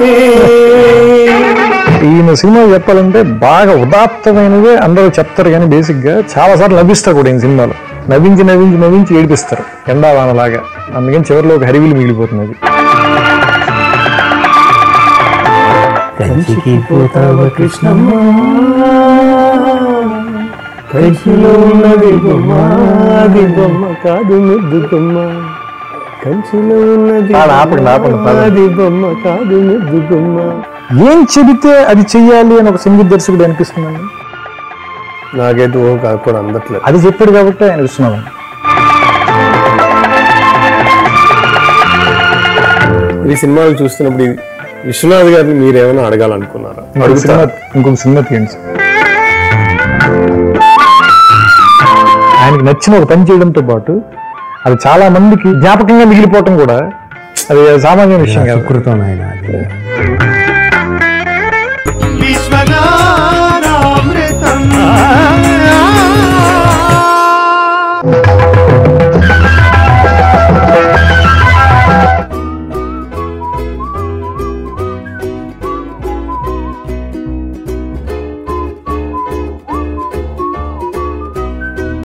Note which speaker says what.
Speaker 1: ఈయన సినిమా చెప్పాలంటే బాగా ఉదాత్తమైనవే అందరూ చెప్తారు కానీ బేసిక్ గా చాలా సార్లు నవ్విస్తారు కూడా ఈయన సినిమాలో నవ్వించి నవ్వించి నవ్వించి ఏడిపిస్తారు ఎండావానలాగా అందుకని చివరిలో ఒక హరివిలు మిగిలిపోతున్నది
Speaker 2: కంచికి పోతావ కృష్ణమ్మ కంచిలో ఉన్నది బొమ్మ అది బొమ్మ కాదు ముద్దు బొమ్మ కంచిలో ఉన్నది
Speaker 1: పాడు, ఆపండి, ఆపండి, పాడు.
Speaker 2: అది బొమ్మ కాదు ముద్దు బొమ్మ
Speaker 1: ఏం చెబితే అది చెయ్యాలి అని ఒక సంగీత దర్శకుడు అనిపిస్తుందండి
Speaker 2: నాకైతే ఓ కాదు కూడా అందట్లేదు
Speaker 1: అది చెప్పాడు కాబట్టి ఆయన విశ్వనాథం
Speaker 2: ఈ సినిమాలు చూస్తున్నప్పుడు ఈ విశ్వనాథ్ గారిని మీరు ఏమైనా అడగాలనుకున్నారా
Speaker 1: ఇంకొక సినిమా ఇంకొక సినిమా తీయండి సార్. ఆయనకి నచ్చిన ఒక పని చేయడంతో పాటు అది చాలా మందికి జ్ఞాపకంగా మిగిలిపోవటం కూడా అది సామాన్య విషయం కాదు
Speaker 3: కృతం ఆయన అది